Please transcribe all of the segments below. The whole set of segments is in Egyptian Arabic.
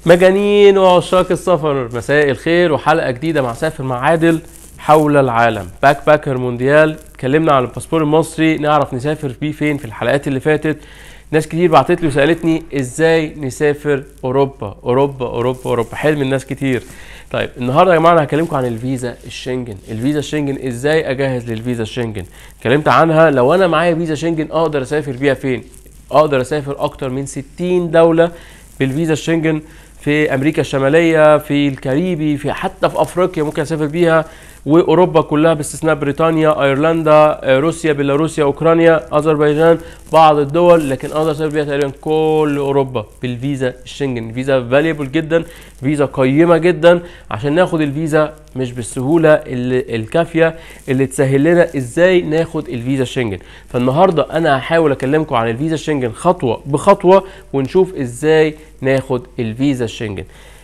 مجانين وعشاق السفر مساء الخير وحلقه جديده مع سافر مع عادل حول العالم باك باكر مونديال اتكلمنا عن الباسبور المصري نعرف نسافر بيه فين في الحلقات اللي فاتت ناس كتير بعتت لي وسالتني ازاي نسافر اوروبا اوروبا اوروبا اوروبا حلم الناس كتير طيب النهارده يا جماعه انا هكلمكم عن الفيزا الشنجن الفيزا الشنجن ازاي اجهز للفيزا الشنجن اتكلمت عنها لو انا معايا فيزا شنجن اقدر اسافر بيها فين اقدر اسافر اكتر من 60 دوله بالفيزا الشنجن في امريكا الشماليه في الكاريبي في حتى في افريقيا ممكن اسافر بيها واوروبا كلها باستثناء بريطانيا ايرلندا روسيا بيلاروسيا اوكرانيا اذربيجان بعض الدول لكن اقدر اسافر بيها تقريبا كل اوروبا بالفيزا الشنجن فيزا فاليبل جدا فيزا قيمه جدا عشان ناخد الفيزا مش بالسهوله اللي الكافيه اللي تسهل لنا ازاي ناخد الفيزا الشنجن فالنهارده انا هحاول اكلمكم عن الفيزا الشنجن خطوه بخطوه ونشوف ازاي ناخد الفيزا الشنجن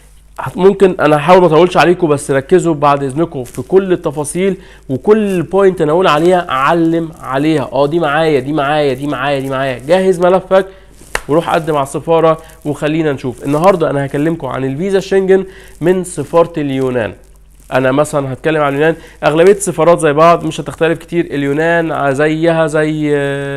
ممكن انا هحاول ما اطولش عليكم بس ركزوا بعد اذنكم في كل التفاصيل وكل بوينت انا اقول عليها اعلم عليها اه دي معايا دي معايا دي معايا دي معايا جهز ملفك وروح قدم على السفاره وخلينا نشوف النهارده انا هكلمكم عن الفيزا الشنجن من سفاره اليونان انا مثلا هتكلم عن اليونان اغلبيه السفارات زي بعض مش هتختلف كتير اليونان زيها زي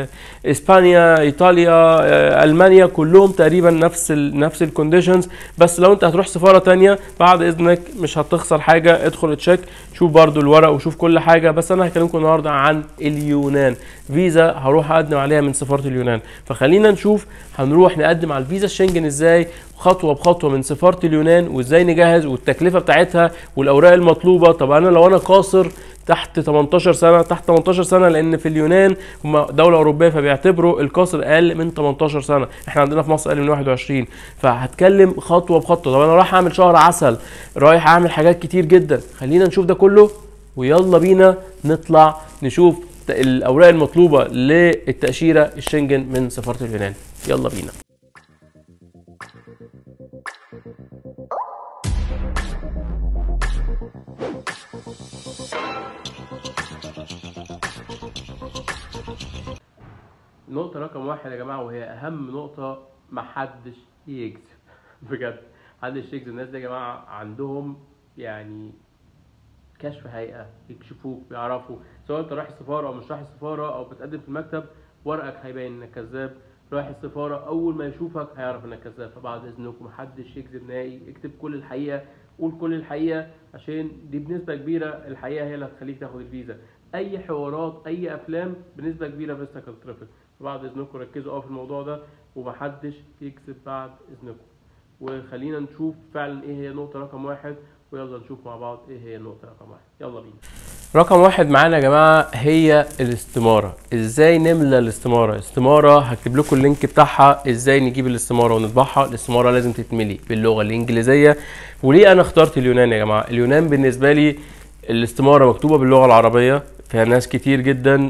اسبانيا ايطاليا المانيا كلهم تقريبا نفس ال نفس الكونديشنز بس لو انت هتروح سفاره تانية بعد اذنك مش هتخسر حاجه ادخل تشيك شوف برضو الورق وشوف كل حاجه بس انا هكلمكم النهارده عن اليونان فيزا هروح اقدم عليها من سفاره اليونان فخلينا نشوف هنروح نقدم على الفيزا الشنجن ازاي خطوه بخطوه من سفاره اليونان وازاي نجهز والتكلفه بتاعتها والاوراق المطلوبه طب انا لو انا قاصر تحت 18 سنه تحت 18 سنه لان في اليونان هم دوله اوروبيه فبيعتبروا القاصر اقل من 18 سنه احنا عندنا في مصر اقل من 21 فهتكلم خطوه بخطوه طب انا رايح اعمل شهر عسل رايح اعمل حاجات كتير جدا خلينا نشوف ده كله ويلا بينا نطلع نشوف الاوراق المطلوبه للتاشيره الشنجن من سفاره اليونان يلا بينا نقطة رقم واحد يا جماعة وهي أهم نقطة محدش يكذب بجد محدش يكذب الناس دي يا جماعة عندهم يعني كشف هيئة يكشفوك بيعرفوا سواء أنت رايح السفارة أو مش رايح السفارة أو بتقدم في المكتب ورقك هيبين إنك كذاب رايح السفارة أول ما يشوفك هيعرف إنك كذاب فبعد إذنكم محدش يكذب نهائي اكتب كل الحقيقة قول كل الحقيقة عشان دي بنسبة كبيرة الحقيقة هي اللي هتخليك تاخد الفيزا أي حوارات أي أفلام بنسبة كبيرة فيزتك هتترفض فبعد إذنكم ركزوا أوي في الموضوع ده ومحدش يكذب بعد إذنكم وخلينا نشوف فعلا إيه هي النقطة رقم واحد ويلا نشوف مع بعض إيه هي النقطة رقم واحد يلا بينا رقم واحد معانا يا جماعة هي الاستمارة ازاي نملى الاستمارة استمارة هكتب لكم اللينك بتاعها ازاي نجيب الاستمارة ونطبعها الاستمارة لازم تتملي باللغة الانجليزية وليه انا اخترت اليونان يا جماعة اليونان بالنسبة لي الاستمارة مكتوبة باللغة العربية فيها ناس كتير جدا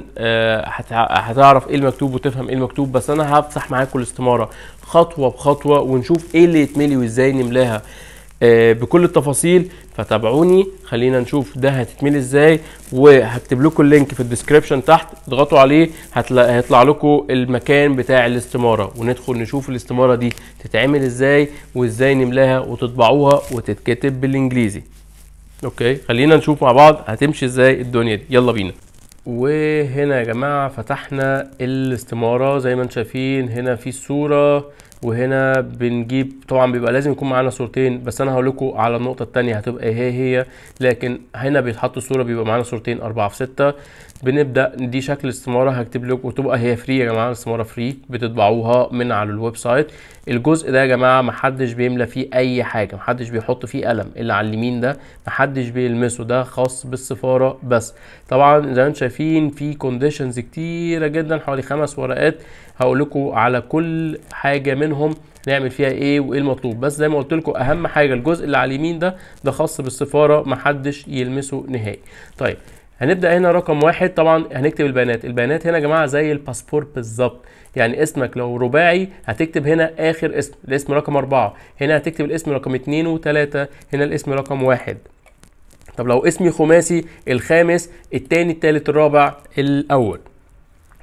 هتعرف ايه المكتوب وتفهم ايه المكتوب بس انا هفتح معاكم الاستمارة خطوة بخطوة ونشوف ايه اللي يتملي وازاي نملاها بكل التفاصيل فتابعوني خلينا نشوف ده هتتملي ازاي وهكتب لكم اللينك في الديسكريبشن تحت اضغطوا عليه هيطلع لكم المكان بتاع الاستماره وندخل نشوف الاستماره دي تتعمل ازاي وازاي نملاها وتطبعوها وتتكتب بالانجليزي اوكي خلينا نشوف مع بعض هتمشي ازاي الدنيا دي يلا بينا وهنا يا جماعه فتحنا الاستماره زي ما انتم شايفين هنا في الصوره وهنا بنجيب طبعا بيبقى لازم يكون معانا صورتين بس انا هقول لكم على النقطه الثانيه هتبقى هي هي لكن هنا بيتحط الصوره بيبقى معانا صورتين 4 في 6 بنبدا دي شكل الاستماره هكتب لكم وتبقى هي فري يا جماعه الاستماره فري بتطبعوها من على الويب سايت الجزء ده يا جماعه محدش بيملى فيه اي حاجه محدش بيحط فيه قلم اللي على اليمين ده محدش بيلمسه ده خاص بالسفاره بس طبعا زي ما انتم شايفين في كونديشنز كتيره جدا حوالي خمس ورقات هقول لكم على كل حاجه منهم نعمل فيها ايه وايه المطلوب بس زي ما قلت لكم اهم حاجه الجزء اللي على اليمين ده ده خاص بالسفاره محدش يلمسه نهائي طيب هنبدا هنا رقم واحد طبعا هنكتب البيانات البيانات هنا يا جماعه زي الباسبور بالظبط يعني اسمك لو رباعي هتكتب هنا اخر اسم الاسم رقم أربعة هنا هتكتب الاسم رقم اتنين وتلاتة هنا الاسم رقم واحد طب لو اسمي خماسي الخامس التاني التالت الرابع الاول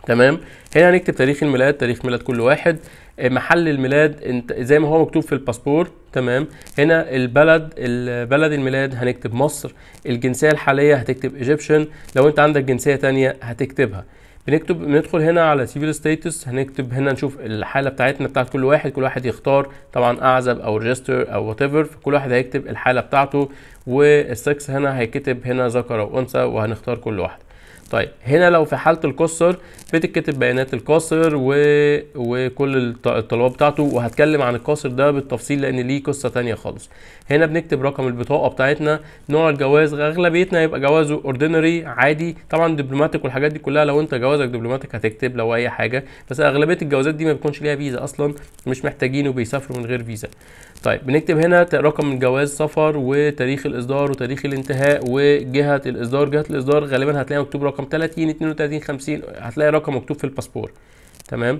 تمام هنا هنكتب تاريخ الميلاد تاريخ ميلاد كل واحد آه، محل الميلاد انت زي ما هو مكتوب في الباسبور تمام هنا البلد البلد الميلاد هنكتب مصر الجنسيه الحاليه هتكتب ايجيبشن لو انت عندك جنسيه تانية هتكتبها بنكتب بندخل هنا على سيفيل ستاتس هنكتب هنا نشوف الحاله بتاعتنا بتاعت كل واحد كل واحد يختار طبعا اعزب او ريجستر او وات ايفر فكل واحد هيكتب الحاله بتاعته والسكس هنا هيكتب هنا ذكر او انثى وهنختار كل واحد طيب هنا لو في حاله القصر بتتكتب بيانات القاصر و... وكل الط- الطلبات بتاعته وهتكلم عن القاصر ده بالتفصيل لان ليه قصه تانية خالص هنا بنكتب رقم البطاقه بتاعتنا نوع الجواز اغلبيتنا يبقى جوازه اوردينري عادي طبعا دبلوماتيك والحاجات دي كلها لو انت جوازك دبلوماتيك هتكتب لو اي حاجه بس اغلبيه الجوازات دي ما بيكونش ليها فيزا اصلا مش محتاجين وبيسافروا من غير فيزا طيب بنكتب هنا ت- رقم الجواز سفر وتاريخ الاصدار وتاريخ الانتهاء وجهه الاصدار جهه الاصدار غالبا هتلاقي مكتوب رقم 30 32 50 هتلاقي رقم مكتوب في الباسبور تمام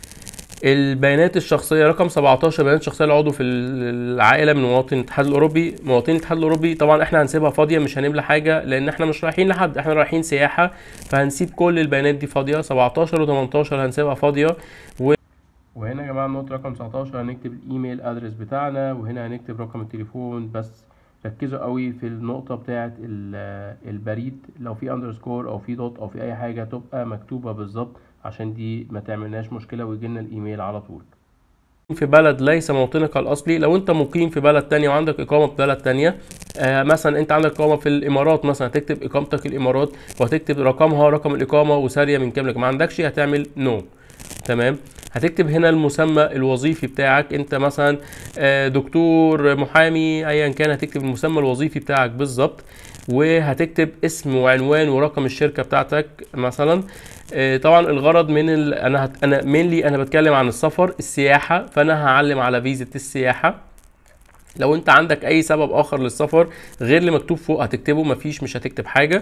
البيانات الشخصيه رقم 17 بيانات شخصيه العضو في العائله من مواطن الاتحاد الاوروبي مواطنين الاتحاد الاوروبي طبعا احنا هنسيبها فاضيه مش هنملى حاجه لان احنا مش رايحين لحد احنا رايحين سياحه فهنسيب كل البيانات دي فاضيه 17 و18 هنسيبها فاضيه و... وهنا يا جماعه النقطه رقم 19 هنكتب الايميل ادرس بتاعنا وهنا هنكتب رقم التليفون بس ركزوا قوي في النقطه بتاعه ال- البريد لو في اندرسكور او في دوت او في اي حاجه تبقى مكتوبه بالظبط عشان دي ما تعملناش مشكله ويجي لنا الايميل على طول في بلد ليس موطنك الاصلي لو انت مقيم في بلد تانية وعندك اقامه في بلد تانية آه مثلا انت عندك اقامه في الامارات مثلا هتكتب اقامتك الامارات وهتكتب رقمها رقم الاقامه وساريه من كام لك ما عندكش هتعمل نو تمام هتكتب هنا المسمى الوظيفي بتاعك انت مثلا آه، دكتور محامي ايا كان هتكتب المسمى الوظيفي بتاعك بالظبط وهتكتب اسم وعنوان ورقم الشركه بتاعتك مثلا آه، طبعا الغرض من ال... انا هت... انا مينلي انا بتكلم عن السفر السياحه فانا هعلم على فيزا السياحه لو انت عندك اي سبب اخر للسفر غير اللي مكتوب فوق هتكتبه مفيش مش هتكتب حاجه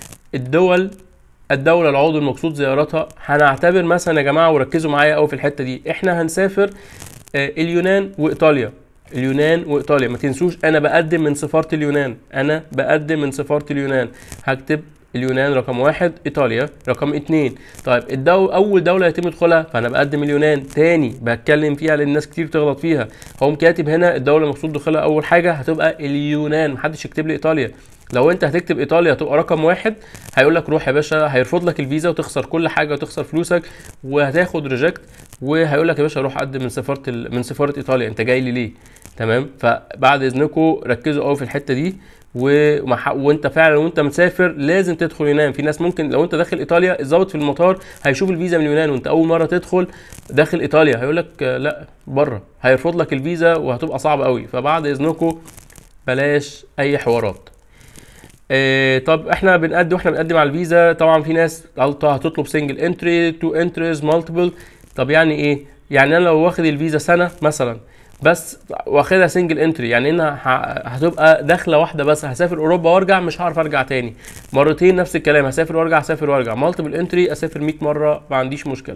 الدول الدولة العضو المقصود زيارتها هنعتبر مثلا يا جماعة وركزوا معايا قوي في الحتة دي احنا هنسافر آه، اليونان وايطاليا اليونان وايطاليا ما تنسوش انا بقدم من سفارة اليونان انا بقدم من سفارة اليونان هكتب اليونان رقم واحد ايطاليا رقم اتنين طيب الدو اول دولة يتم دخولها فانا بقدم اليونان تاني بتكلم فيها لان الناس كتير بتغلط فيها هقوم كاتب هنا الدولة المقصود دخولها اول حاجة هتبقى اليونان محدش يكتب لي ايطاليا لو انت هتكتب ايطاليا تبقى رقم واحد هيقول لك روح يا باشا هيرفض لك الفيزا وتخسر كل حاجه وتخسر فلوسك وهتاخد ريجكت وهيقول لك يا باشا روح قدم من سفاره ال... من سفاره ايطاليا انت جاي لي ليه تمام فبعد اذنكم ركزوا قوي في الحته دي ومح... وانت فعلا وانت مسافر لازم تدخل يونان في ناس ممكن لو انت داخل ايطاليا الضابط في المطار هيشوف الفيزا من اليونان وانت اول مره تدخل داخل ايطاليا هيقول لك آه، لا بره هيرفض لك الفيزا وهتبقى صعبه قوي فبعد اذنكم بلاش اي حوارات إيه طب احنا بنقدم واحنا بنقدم على الفيزا طبعا في ناس غلطه هتطلب سنجل انتري تو انتريز مالتيبل طب يعني ايه يعني انا لو واخد الفيزا سنه مثلا بس واخدها سنجل انتري يعني انها ه- هتبقى داخله واحده بس هسافر اوروبا وارجع مش هعرف ارجع تاني مرتين نفس الكلام هسافر وارجع اسافر وارجع مالتيبل انتري اسافر 100 مره ما عنديش مشكله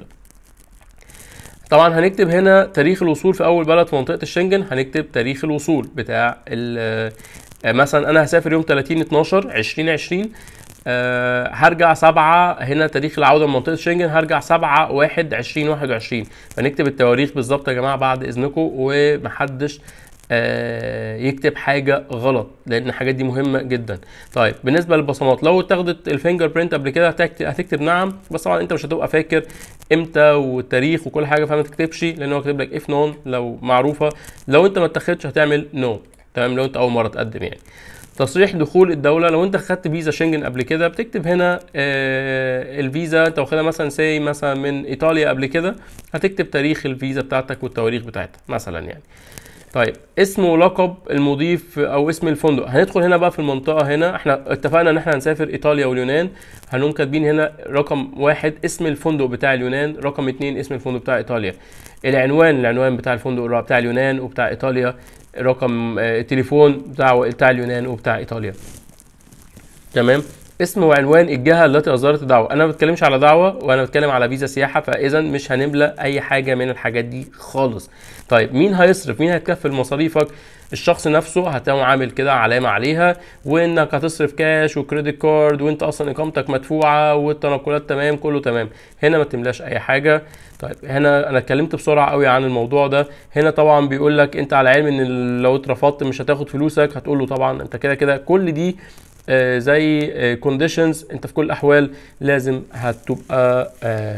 طبعا هنكتب هنا تاريخ الوصول في اول بلد في منطقه الشنجن هنكتب تاريخ الوصول بتاع ال- آه، مثلا انا هسافر يوم 30 12 2020 آه، هرجع سبعة هنا تاريخ العودة من منطقة شنجن هرجع سبعة واحد عشرين واحد وعشرين فنكتب التواريخ بالظبط يا جماعة بعد إذنكم ومحدش آه، يكتب حاجة غلط لأن الحاجات دي مهمة جدا طيب بالنسبة للبصمات لو اتاخدت الفينجر برينت قبل كده هتكت- هتكتب نعم بس طبعا انت مش هتبقى فاكر امتى والتاريخ وكل حاجة فما تكتبش لأن هو كاتب لك اف نون لو معروفة لو انت ما اتاخدش هتعمل نو تمام لو انت أول مرة تقدم يعني تصريح دخول الدولة لو انت خدت فيزا شنجن قبل كده بتكتب هنا آه الفيزا انت واخدها مثلا سي مثلا من ايطاليا قبل كده هتكتب تاريخ الفيزا بتاعتك والتواريخ بتاعتها مثلا يعني طيب اسم ولقب المضيف او اسم الفندق هندخل هنا بقى في المنطقة هنا احنا اتفقنا ان احنا هنسافر ايطاليا واليونان هنقوم كاتبين هنا رقم واحد اسم الفندق بتاع اليونان رقم اتنين اسم الفندق بتاع ايطاليا العنوان العنوان بتاع الفندق بتاع اليونان وبتاع ايطاليا رقم آه، التليفون بتاع بتاع اليونان وبتاع ايطاليا تمام اسم وعنوان الجهه التي اصدرت الدعوه انا ما بتكلمش على دعوه وانا بتكلم على فيزا سياحه فاذا مش هنملى اي حاجه من الحاجات دي خالص طيب مين هيصرف مين هيتكفل مصاريفك الشخص نفسه هتقوم عامل كده علامه عليها وانك هتصرف كاش وكريدت كارد وانت اصلا اقامتك مدفوعه والتنقلات تمام كله تمام هنا ما تملاش اي حاجه طيب هنا انا اتكلمت بسرعه قوي عن الموضوع ده هنا طبعا بيقول لك انت على علم ان لو اترفضت مش هتاخد فلوسك هتقول له طبعا انت كده كده كل دي آه، زي كونديشنز انت في كل الاحوال لازم هتبقى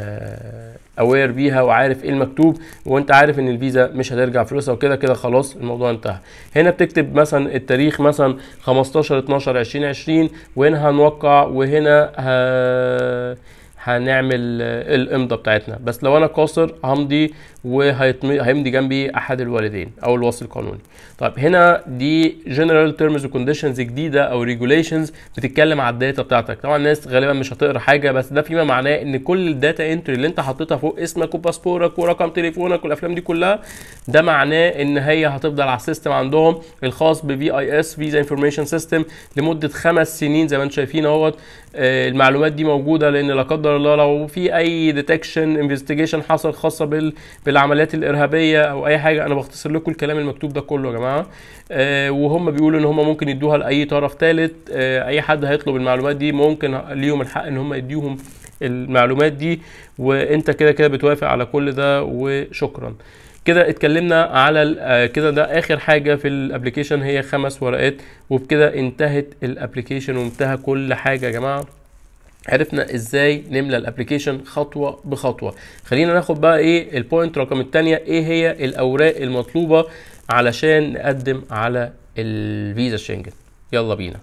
اوير بيها وعارف ايه المكتوب وانت عارف ان الفيزا مش هترجع فلوسها وكده كده خلاص الموضوع انتهى هنا بتكتب مثلا التاريخ مثلا 15 12 2020 وهنا هنوقع وهنا ه... هنعمل آه، الامضه بتاعتنا بس لو انا قاصر همضي وهيمضي جنبي احد الوالدين او الوصي القانوني طيب هنا دي جنرال تيرمز وكونديشنز جديده او ريجوليشنز بتتكلم على الداتا بتاعتك طبعا الناس غالبا مش هتقرا حاجه بس ده فيما معناه ان كل الداتا انتري اللي انت حطيتها فوق اسمك وباسبورك ورقم تليفونك والافلام دي كلها ده معناه ان هي هتفضل على السيستم عندهم الخاص بفي اي اس فيزا انفورميشن سيستم لمده خمس سنين زي ما انتم شايفين اهوت آه، المعلومات دي موجوده لان لا قدر الله لو في اي ديتكشن انفستيجيشن حصل خاصه بال بالعمليات الارهابيه او اي حاجه انا بختصر لكم الكلام المكتوب ده كله يا جماعه آه، وهم بيقولوا ان هم ممكن يدوها لاي طرف ثالث اي حد هيطلب المعلومات دي ممكن ليهم الحق ان هم يديهم المعلومات دي وانت كده كده بتوافق على كل ده وشكرا كده اتكلمنا على ال- آه، كده ده اخر حاجه في الابلكيشن هي خمس ورقات وبكده انتهت الابلكيشن وانتهى كل حاجه يا جماعه عرفنا ازاي نملى الابلكيشن خطوه بخطوه خلينا ناخد بقى ايه البوينت رقم الثانيه ايه هي الاوراق المطلوبه علشان نقدم على الفيزا شنجن يلا بينا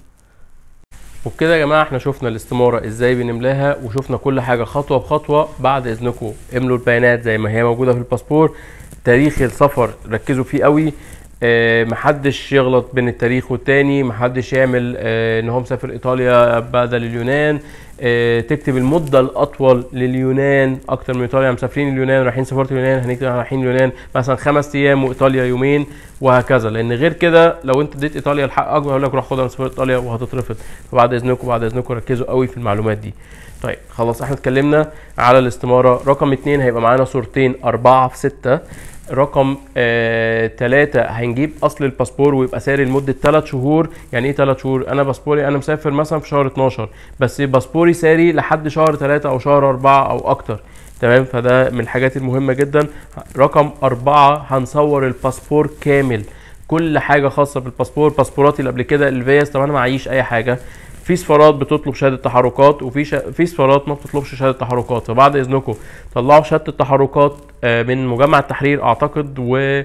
وبكده يا جماعه احنا شفنا الاستماره ازاي بنملاها وشفنا كل حاجه خطوه بخطوه بعد اذنكم املوا البيانات زي ما هي موجوده في الباسبور تاريخ السفر ركزوا فيه قوي اه محدش يغلط بين التاريخ والتاني محدش يعمل اه ان هو مسافر ايطاليا بدل اليونان اه تكتب المده الاطول لليونان اكتر من ايطاليا مسافرين اليونان رايحين سفاره اليونان هنكتب رايحين اليونان مثلا خمس ايام وايطاليا يومين وهكذا لان غير كده لو انت اديت ايطاليا الحق اكبر هيقول لك روح خدها من سفاره ايطاليا وهتترفض فبعد اذنكم بعد اذنكم ركزوا قوي في المعلومات دي طيب خلاص احنا اتكلمنا على الاستماره رقم اتنين هيبقى معانا صورتين اربعه في سته رقم آه تلاتة هنجيب اصل الباسبور ويبقى ساري لمده 3 شهور يعني ايه 3 شهور انا باسبوري انا مسافر مثلا في شهر 12 بس باسبوري ساري لحد شهر 3 او شهر 4 او اكتر تمام فده من الحاجات المهمه جدا رقم أربعة هنصور الباسبور كامل كل حاجه خاصه بالباسبور باسبوراتي اللي قبل كده الفيز طبعا انا معيش اي حاجه في سفارات بتطلب شهاده تحركات وفي ش... في سفارات ما بتطلبش شهاده تحركات فبعد اذنكم طلعوا شهاده التحركات آه، من مجمع التحرير اعتقد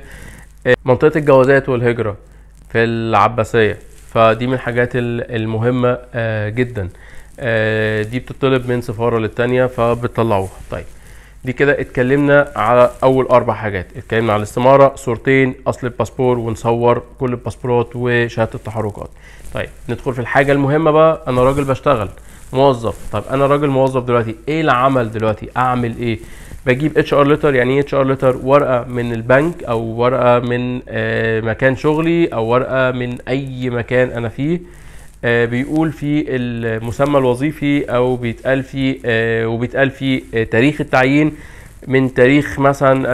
ومنطقه الجوازات والهجره في العباسيه فدي من الحاجات ال- المهمه آه، جدا آه، دي بتطلب من سفاره للتانيه فبتطلعوها طيب دي كده اتكلمنا على اول اربع حاجات اتكلمنا على الاستماره صورتين اصل الباسبور ونصور كل الباسبورات وشهاده التحركات طيب ندخل في الحاجه المهمه بقى انا راجل بشتغل موظف طب انا راجل موظف دلوقتي ايه العمل دلوقتي اعمل ايه بجيب اتش ار ليتر يعني ايه اتش ار ليتر ورقه من البنك او ورقه من آه، مكان شغلي او ورقه من اي مكان انا فيه آه، بيقول في المسمى الوظيفي او بيتقال فيه آه، وبيتقال فيه آه، تاريخ التعيين من تاريخ مثلا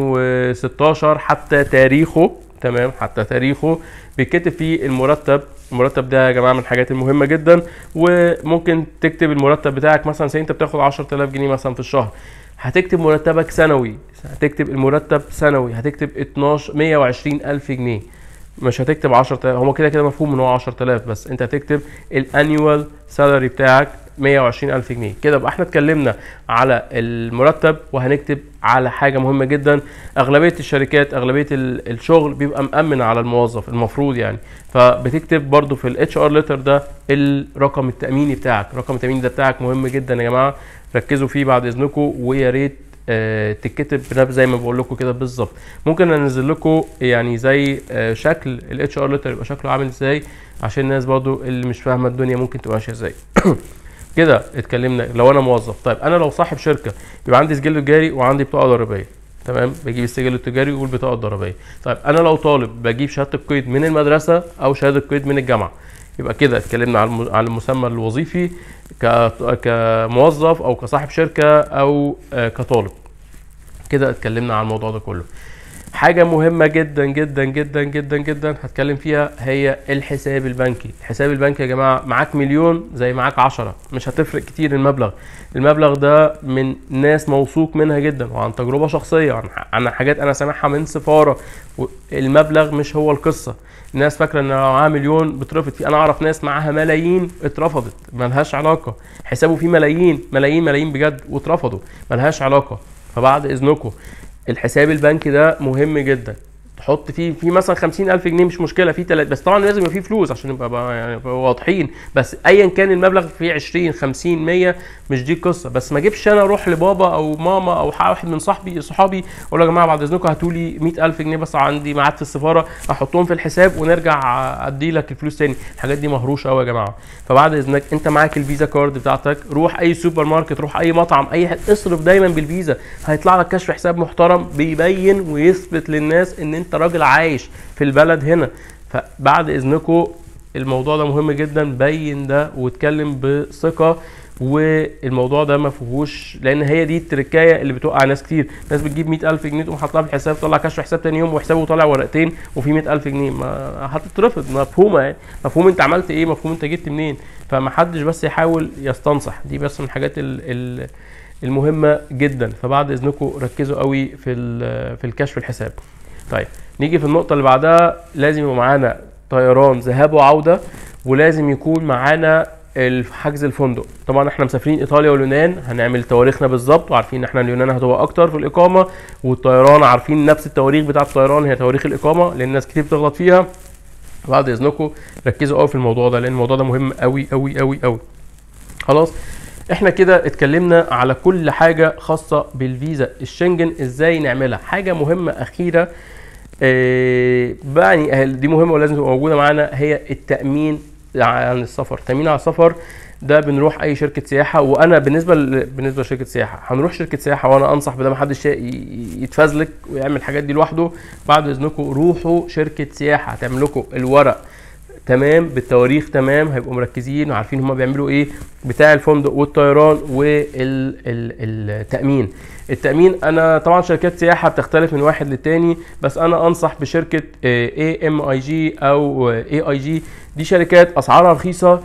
2016 حتى تاريخه تمام حتى تاريخه بيتكتب فيه المرتب المرتب ده يا جماعه من الحاجات المهمه جدا وممكن تكتب المرتب بتاعك مثلا زي انت بتاخد 10000 جنيه مثلا في الشهر هتكتب مرتبك سنوي هتكتب المرتب سنوي هتكتب 12 120 الف جنيه مش هتكتب 10000 هو كده كده مفهوم ان هو 10000 بس انت هتكتب الانيوال سالاري بتاعك 120 الف جنيه كده يبقى احنا اتكلمنا على المرتب وهنكتب على حاجه مهمه جدا اغلبيه الشركات اغلبيه ال- الشغل بيبقى مأمن على الموظف المفروض يعني فبتكتب برضو في الاتش ار ليتر ده الرقم التاميني بتاعك الرقم التاميني ده بتاعك مهم جدا يا جماعه ركزوا فيه بعد اذنكم ويا ريت آه، تتكتب بنفس زي ما بقول لكم كده بالظبط ممكن انزل لكم يعني زي آه، شكل الاتش ار ليتر يبقى شكله عامل ازاي عشان الناس برضو اللي مش فاهمه الدنيا ممكن تبقى ماشيه ازاي كده اتكلمنا لو انا موظف طيب انا لو صاحب شركه يبقى عندي سجل تجاري وعندي بطاقه ضريبيه تمام بجيب السجل التجاري والبطاقه الضريبيه طيب انا لو طالب بجيب شهاده القيد من المدرسه او شهاده القيد من الجامعه يبقى كده اتكلمنا عن الم- عن المسمى الوظيفي ك- كموظف او كصاحب شركه او آه، كطالب كده اتكلمنا عن الموضوع ده كله حاجة مهمة جدا جدا جدا جدا جدا هتكلم فيها هي الحساب البنكي الحساب البنكي يا جماعة معاك مليون زي معاك عشرة مش هتفرق كتير المبلغ المبلغ ده من ناس موثوق منها جدا وعن تجربة شخصية عن, عن حاجات انا سامعها من سفارة و- المبلغ مش هو القصة الناس فاكرة ان لو معاها مليون بترفض في انا اعرف ناس معاها ملايين اترفضت ملهاش علاقة حسابه فيه ملايين ملايين ملايين بجد واترفضوا ملهاش علاقة فبعد اذنكم الحساب البنكي ده مهم جدا تحط فيه في مثلا 50000 جنيه مش مشكله في تلات بس طبعا لازم يبقى فيه فلوس عشان نبقى بقى يعني نبقى واضحين بس ايا كان المبلغ فيه 20 50 100 مش دي القصه بس ما اجيبش انا اروح لبابا او ماما او واحد من صاحبي صحابي اقول يا جماعه بعد اذنكم هاتوا لي 100000 جنيه بس عندي ميعاد في السفاره احطهم في الحساب ونرجع ادي لك الفلوس تاني الحاجات دي مهروشه قوي يا جماعه فبعد اذنك انت معاك الفيزا كارد بتاعتك روح اي سوبر ماركت روح اي مطعم اي حد اصرف دايما بالفيزا هيطلع لك كشف حساب محترم بيبين ويثبت للناس ان انت راجل عايش في البلد هنا فبعد اذنكم الموضوع ده مهم جدا بين ده واتكلم بثقه والموضوع ده ما فيهوش لان هي دي التركايه اللي بتوقع ناس كتير ناس بتجيب 100000 جنيه تقوم حاطها في الحساب تطلع كشف حساب تاني يوم وحسابه طالع ورقتين وفي 100000 جنيه ما هتترفض مفهومه يعني مفهوم انت عملت ايه مفهوم انت جبت منين فما حدش بس يحاول يستنصح دي بس من الحاجات ال ال المهمه جدا فبعد اذنكم ركزوا قوي في ال- في الكشف الحساب طيب نيجي في النقطه اللي بعدها لازم يبقى معانا طيران ذهاب وعوده ولازم يكون معانا الف- حجز الفندق طبعا احنا مسافرين ايطاليا واليونان هنعمل تواريخنا بالظبط وعارفين ان احنا اليونان هتبقى اكتر في الاقامه والطيران عارفين نفس التواريخ بتاعه الطيران هي تواريخ الاقامه لان ناس كتير بتغلط فيها بعد اذنكم ركزوا قوي في الموضوع ده لان الموضوع ده مهم قوي قوي قوي قوي خلاص احنا كده اتكلمنا على كل حاجه خاصه بالفيزا الشنجن ازاي نعملها حاجه مهمه اخيره آه، يعني دي مهمه ولازم تبقى موجوده معانا هي التامين عن السفر تامين على السفر ده بنروح اي شركه سياحه وانا بالنسبه ل... بالنسبه لشركه سياحه هنروح شركه سياحه وانا انصح بده ما حدش ي- يتفزلك ويعمل الحاجات دي لوحده بعد اذنكم روحوا شركه سياحه هتعمل لكم الورق تمام بالتواريخ تمام هيبقوا مركزين وعارفين هما بيعملوا ايه بتاع الفندق والطيران والتامين التامين انا طبعا شركات سياحه بتختلف من واحد للتاني بس انا انصح بشركه اي ام اي جي او اي اي جي دي شركات اسعارها رخيصه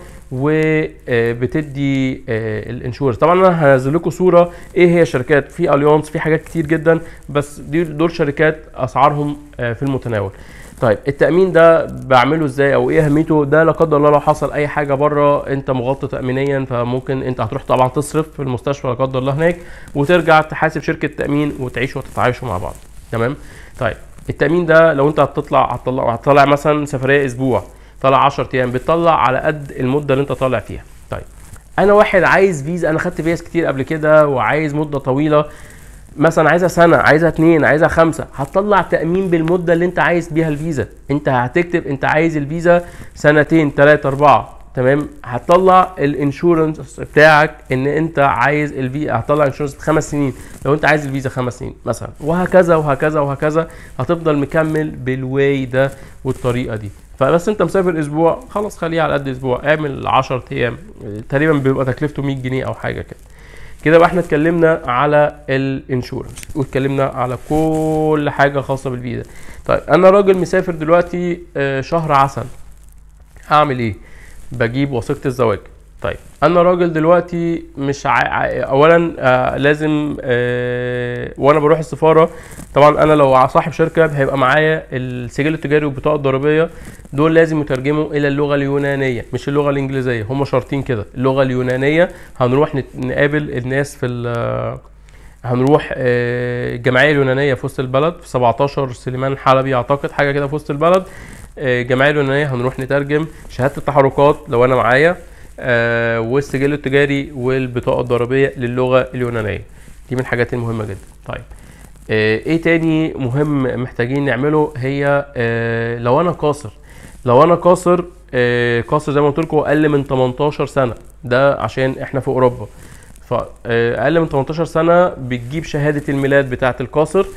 وبتدي الانشورنس طبعا انا هنزل لكم صوره ايه هي الشركات في اليونس في حاجات كتير جدا بس دي دول شركات اسعارهم آه، في المتناول طيب التامين ده بعمله ازاي او ايه اهميته ده لا قدر الله لو حصل اي حاجه بره انت مغطى تامينيا فممكن انت هتروح طبعا تصرف في المستشفى لا قدر الله هناك وترجع تحاسب شركه تامين وتعيشوا وتتعايشوا مع بعض تمام طيب التامين ده لو انت هتطلع هتطلع هتطلع مثلا سفريه اسبوع طلع 10 ايام بتطلع على قد المده اللي انت طالع فيها طيب انا واحد عايز فيزا انا خدت فيز كتير قبل كده وعايز مده طويله مثلا عايزها سنه عايزها اتنين عايزها خمسه هتطلع تامين بالمده اللي انت عايز بيها الفيزا انت هتكتب انت عايز الفيزا سنتين ثلاثه اربعه تمام هتطلع الانشورنس بتاعك ان انت عايز الفيزا هتطلع انشورنس خمس سنين لو انت عايز الفيزا خمس سنين مثلا وهكذا وهكذا وهكذا هتفضل مكمل بالواي ده والطريقه دي فبس انت مسافر اسبوع خلاص خليه على قد اسبوع اعمل 10 ايام تقريبا بيبقى تكلفته 100 جنيه او حاجه كده كده بقى احنا اتكلمنا على الانشورنس واتكلمنا على كل حاجه خاصه بالفيزا طيب انا راجل مسافر دلوقتي آه، شهر عسل هعمل ايه بجيب وثيقه الزواج طيب انا راجل دلوقتي مش ع... ع- اولا آه لازم آه وانا بروح السفاره طبعا انا لو صاحب شركه هيبقى معايا السجل التجاري والبطاقه الضريبيه دول لازم يترجموا الى اللغه اليونانيه مش اللغه الانجليزيه هم شرطين كده اللغه اليونانيه هنروح نت- نقابل الناس في ال- هنروح آه، الجمعيه اليونانيه في وسط البلد في 17 سليمان حلبي اعتقد حاجه كده في وسط البلد آه، الجمعيه اليونانيه هنروح نترجم شهاده التحركات لو انا معايا آه، والسجل التجاري والبطاقه الضريبيه للغه اليونانيه دي من الحاجات المهمه جدا طيب آه، ايه تاني مهم محتاجين نعمله هي آه، لو انا قاصر لو انا قاصر آه، قاصر زي ما قلت لكم اقل من 18 سنه ده عشان احنا في اوروبا فاقل من 18 سنه بتجيب شهاده الميلاد بتاعه القاصر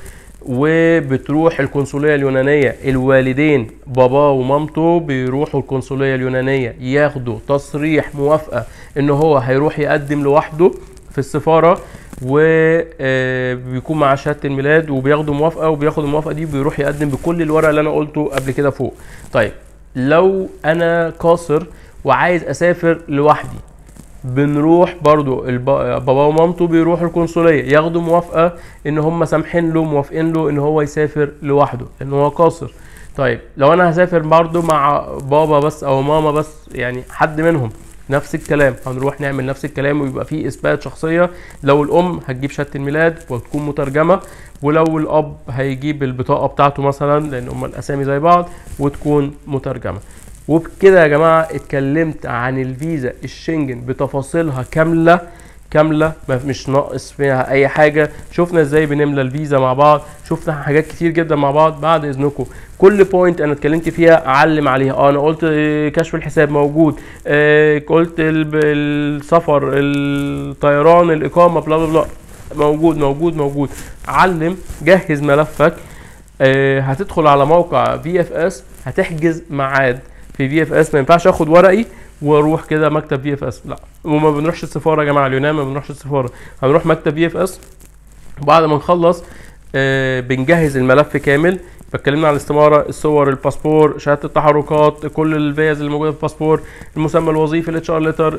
وبتروح القنصليه اليونانيه الوالدين باباه ومامته بيروحوا القنصليه اليونانيه ياخدوا تصريح موافقه ان هو هيروح يقدم لوحده في السفاره وبيكون مع شهاده الميلاد وبياخدوا موافقه وبياخد الموافقه دي بيروح يقدم بكل الورق اللي انا قلته قبل كده فوق طيب لو انا قاصر وعايز اسافر لوحدي بنروح برضو الب- بابا ومامته بيروحوا القنصليه ياخدوا موافقه ان هم سامحين له موافقين له ان هو يسافر لوحده لان هو قاصر طيب لو انا هسافر برضو مع بابا بس او ماما بس يعني حد منهم نفس الكلام هنروح نعمل نفس الكلام ويبقى فيه اثبات شخصيه لو الام هتجيب شهاده الميلاد وتكون مترجمه ولو الاب هيجيب البطاقه بتاعته مثلا لان هم الاسامي زي بعض وتكون مترجمه وبكده يا جماعه اتكلمت عن الفيزا الشنجن بتفاصيلها كامله كامله ما مش ناقص فيها اي حاجه شفنا ازاي بنملى الفيزا مع بعض شفنا حاجات كتير جدا مع بعض بعد اذنكم كل بوينت انا اتكلمت فيها اعلم عليها اه انا قلت آه، كشف الحساب موجود آه، قلت الب- السفر الطيران الاقامه بلا بلا بلا موجود موجود موجود علم جهز ملفك آه، هتدخل على موقع في اف اس هتحجز ميعاد في في اف اس ما ينفعش اخد ورقي واروح كده مكتب في اف اس لا وما بنروحش السفاره يا جماعه اليونان ما بنروحش السفاره هنروح مكتب في اف اس وبعد ما نخلص آه، بنجهز الملف كامل اتكلمنا عن الاستماره الصور الباسبور شهاده التحركات كل الفيز اللي موجوده في الباسبور المسمى الوظيفي الاتش ار ليتر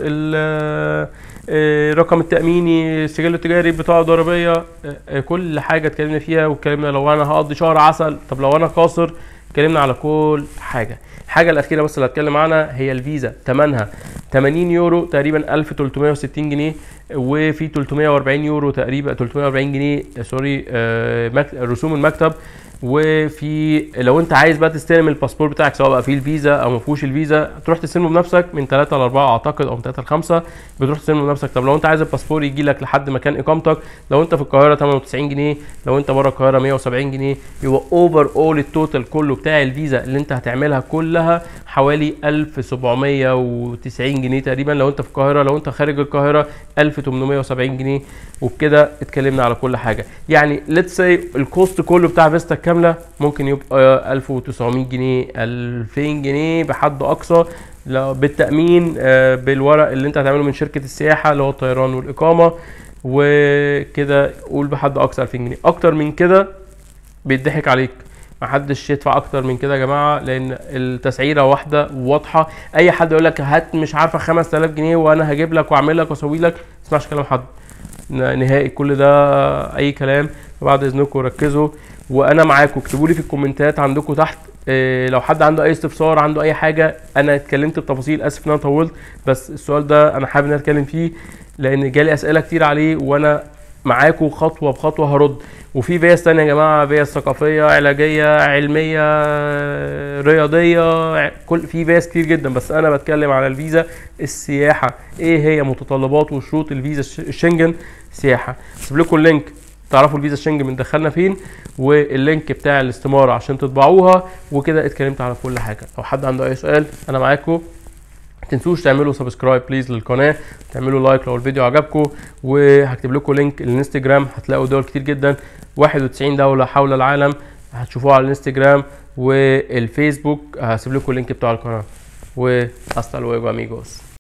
الرقم التاميني السجل التجاري البطاقه الضريبيه آه، آه، كل حاجه اتكلمنا فيها واتكلمنا لو انا هقضي شهر عسل طب لو انا قاصر اتكلمنا على كل حاجه الحاجه الاخيره بس اللي هتكلم عنها هي الفيزا ثمنها 80 يورو تقريبا 1360 جنيه وفي 340 يورو تقريبا 340 جنيه آه، سوري آه، مك- رسوم المكتب وفي لو انت عايز بقى تستلم الباسبور بتاعك سواء بقى فيه الفيزا او ما فيهوش الفيزا تروح تستلمه بنفسك من 3 ل 4 اعتقد او من 3 ل 5 بتروح تستلمه بنفسك طب لو انت عايز الباسبور يجي لك لحد مكان اقامتك لو انت في القاهره 98 جنيه لو انت بره القاهره 170 جنيه يبقى اوفر اول التوتال كله بتاع الفيزا اللي انت هتعملها كلها حوالي 1790 جنيه تقريبا لو انت في القاهره لو انت خارج القاهره 1870 جنيه وبكده اتكلمنا على كل حاجه يعني ليتس سي الكوست كله بتاع فيستا الكامله ممكن يبقى 1900 جنيه 2000 جنيه بحد اقصى لو بالتامين آه، بالورق اللي انت هتعمله من شركه السياحه اللي هو الطيران والاقامه وكده قول بحد اقصى 2000 جنيه اكتر من كده بيضحك عليك محدش يدفع اكتر من كده يا جماعه لان التسعيره واحده واضحه اي حد يقول لك هات مش عارفه 5000 جنيه وانا هجيب لك واعمل لك واسوي لك ما تسمعش كلام حد ن- نهائي كل ده اي كلام بعد اذنكم ركزوا وانا معاكم اكتبوا لي في الكومنتات عندكم تحت إيه لو حد عنده اي استفسار عنده اي حاجه انا اتكلمت بتفاصيل اسف ان انا طولت بس السؤال ده انا حابب ان انا اتكلم فيه لان جالي اسئله كتير عليه وانا معاكم خطوه بخطوه هرد وفي فيز تانية يا جماعه فيز ثقافيه علاجيه علميه رياضيه ع- كل في فيز كتير جدا بس انا بتكلم على الفيزا السياحه ايه هي متطلبات وشروط الفيزا الش- الشنجن سياحه هسيب لكم اللينك تعرفوا الفيزا الشنجن بندخلنا فين واللينك بتاع الاستماره عشان تطبعوها وكده اتكلمت على كل حاجه لو حد عنده اي سؤال انا معاكم تنسوش تعملوا سبسكرايب بليز للقناه تعملوا لايك لو الفيديو عجبكم وهكتب لكم لينك الانستجرام هتلاقوا دول كتير جدا 91 دوله حول العالم هتشوفوها على الانستجرام والفيسبوك هسيب لكم اللينك بتاع القناه وهasta luego amigos